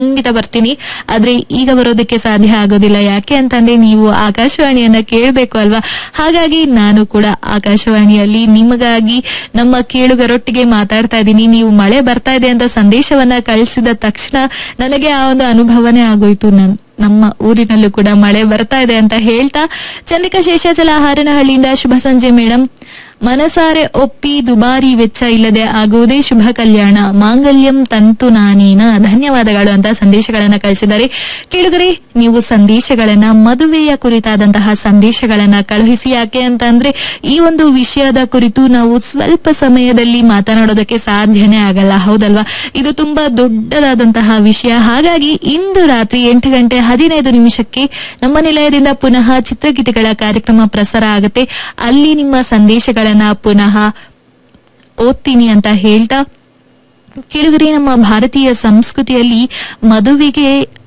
ಖಂಡಿತ ಬರ್ತೀನಿ ಆದ್ರೆ ಈಗ ಬರೋದಕ್ಕೆ ಸಾಧ್ಯ ಆಗೋದಿಲ್ಲ ಯಾಕೆ ಅಂತಂದ್ರೆ ನೀವು ಆಕಾಶವಾಣಿಯನ್ನ ಕೇಳಬೇಕು ಅಲ್ವಾ ಹಾಗಾಗಿ ನಾನು ಕೂಡ ಆಕಾಶವಾಣಿಯಲ್ಲಿ ನಿಮಗಾಗಿ ನಮ್ಮ ಕೇಳುಗರೊಟ್ಟಿಗೆ ಮಾತಾಡ್ತಾ ಇದ್ದೀನಿ ನೀವು ಮಳೆ ಬರ್ತಾ ಇದೆ ಅಂತ ಸಂದೇಶವನ್ನ ಕಳಿಸಿದ ತಕ್ಷಣ ನನಗೆ ಆ ಒಂದು ಅನುಭವನೇ ಆಗೋಯ್ತು ನನ್ ನಮ್ಮ ಊರಿನಲ್ಲೂ ಕೂಡ ಮಳೆ ಬರ್ತಾ ಇದೆ ಅಂತ ಹೇಳ್ತಾ ಚಂದ್ರಿಕಾ ಶೇಷಾಚಲ ಹಾರನಹಳ್ಳಿಯಿಂದ ಶುಭ ಸಂಜೆ ಮೇಡಮ್ ಮನಸಾರೆ ಒಪ್ಪಿ ದುಬಾರಿ ವೆಚ್ಚ ಇಲ್ಲದೆ ಆಗುವುದೇ ಶುಭ ಕಲ್ಯಾಣ ಮಾಂಗಲ್ಯಂ ತಂತು ನಾನೇನ ಧನ್ಯವಾದಗಳು ಅಂತ ಸಂದೇಶಗಳನ್ನ ಕಳಿಸಿದ್ದಾರೆ ಕೇಳುಗರೆ ನೀವು ಸಂದೇಶಗಳನ್ನ ಮದುವೆಯ ಕುರಿತಾದಂತಹ ಸಂದೇಶಗಳನ್ನ ಕಳುಹಿಸಿ ಯಾಕೆ ಅಂತ ಅಂದ್ರೆ ಈ ಒಂದು ವಿಷಯದ ಕುರಿತು ನಾವು ಸ್ವಲ್ಪ ಸಮಯದಲ್ಲಿ ಮಾತನಾಡೋದಕ್ಕೆ ಸಾಧ್ಯನೇ ಆಗಲ್ಲ ಹೌದಲ್ವಾ ಇದು ತುಂಬಾ ದೊಡ್ಡದಾದಂತಹ ವಿಷಯ ಹಾಗಾಗಿ ಇಂದು ರಾತ್ರಿ ಎಂಟು ಗಂಟೆ ಹದಿನೈದು ನಿಮಿಷಕ್ಕೆ ನಮ್ಮ ನಿಲಯದಿಂದ ಪುನಃ ಚಿತ್ರಗೀತೆಗಳ ಕಾರ್ಯಕ್ರಮ ಪ್ರಸಾರ ಆಗುತ್ತೆ ಅಲ್ಲಿ ನಿಮ್ಮ ಸಂದೇಶಗಳನ್ನ ಪುನಃ ಓದ್ತೀನಿ ಅಂತ ಹೇಳ್ತಾ ಕೇಳಿದ್ರೆ ನಮ್ಮ ಭಾರತೀಯ ಸಂಸ್ಕೃತಿಯಲ್ಲಿ ಮದುವೆಗೆ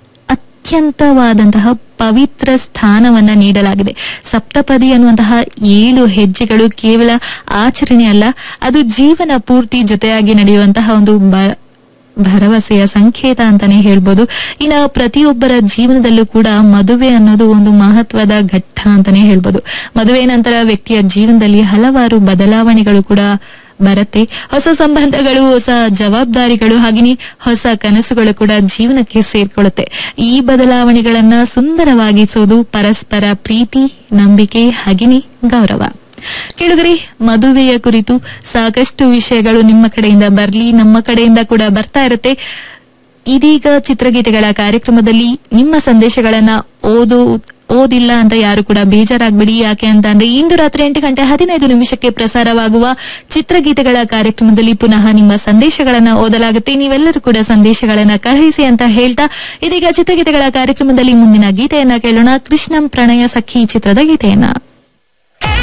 ಅತ್ಯಂತವಾದಂತಹ ಪವಿತ್ರ ಸ್ಥಾನವನ್ನ ನೀಡಲಾಗಿದೆ ಸಪ್ತಪದಿ ಅನ್ನುವಂತಹ ಏಳು ಹೆಜ್ಜೆಗಳು ಕೇವಲ ಆಚರಣೆ ಅಲ್ಲ ಅದು ಜೀವನ ಪೂರ್ತಿ ಜೊತೆಯಾಗಿ ನಡೆಯುವಂತಹ ಒಂದು ಬ- ಭರವಸೆಯ ಸಂಕೇತ ಅಂತಾನೆ ಹೇಳ್ಬೋದು ಇನ್ನು ಪ್ರತಿಯೊಬ್ಬರ ಜೀವನದಲ್ಲೂ ಕೂಡ ಮದುವೆ ಅನ್ನೋದು ಒಂದು ಮಹತ್ವದ ಘಟ್ಟ ಅಂತಾನೆ ಹೇಳ್ಬೋದು ಮದುವೆ ನಂತರ ವ್ಯಕ್ತಿಯ ಜೀವನದಲ್ಲಿ ಹಲವಾರು ಬದಲಾವಣೆಗಳು ಕೂಡ ಬರುತ್ತೆ ಹೊಸ ಸಂಬಂಧಗಳು ಹೊಸ ಜವಾಬ್ದಾರಿಗಳು ಹಾಗೆಯೇ ಹೊಸ ಕನಸುಗಳು ಕೂಡ ಜೀವನಕ್ಕೆ ಸೇರ್ಕೊಳ್ಳುತ್ತೆ ಈ ಬದಲಾವಣೆಗಳನ್ನ ಸುಂದರವಾಗಿಸೋದು ಪರಸ್ಪರ ಪ್ರೀತಿ ನಂಬಿಕೆ ಹಾಗೆಯೇ ಗೌರವ ಕೇಳಿದ್ರಿ ಮದುವೆಯ ಕುರಿತು ಸಾಕಷ್ಟು ವಿಷಯಗಳು ನಿಮ್ಮ ಕಡೆಯಿಂದ ಬರ್ಲಿ ನಮ್ಮ ಕಡೆಯಿಂದ ಕೂಡ ಬರ್ತಾ ಇರುತ್ತೆ ಇದೀಗ ಚಿತ್ರಗೀತೆಗಳ ಕಾರ್ಯಕ್ರಮದಲ್ಲಿ ನಿಮ್ಮ ಸಂದೇಶಗಳನ್ನ ಓದು ಓದಿಲ್ಲ ಅಂತ ಯಾರು ಕೂಡ ಬೇಜಾರಾಗ್ಬಿಡಿ ಯಾಕೆ ಅಂತ ಅಂದ್ರೆ ಇಂದು ರಾತ್ರಿ ಎಂಟು ಗಂಟೆ ಹದಿನೈದು ನಿಮಿಷಕ್ಕೆ ಪ್ರಸಾರವಾಗುವ ಚಿತ್ರಗೀತೆಗಳ ಕಾರ್ಯಕ್ರಮದಲ್ಲಿ ಪುನಃ ನಿಮ್ಮ ಸಂದೇಶಗಳನ್ನ ಓದಲಾಗುತ್ತೆ ನೀವೆಲ್ಲರೂ ಕೂಡ ಸಂದೇಶಗಳನ್ನ ಕಳುಹಿಸಿ ಅಂತ ಹೇಳ್ತಾ ಇದೀಗ ಚಿತ್ರಗೀತೆಗಳ ಕಾರ್ಯಕ್ರಮದಲ್ಲಿ ಮುಂದಿನ ಗೀತೆಯನ್ನ ಕೇಳೋಣ ಕೃಷ್ಣಂ ಪ್ರಣಯ ಸಖಿ ಚಿತ್ರದ ಗೀತೆಯನ್ನ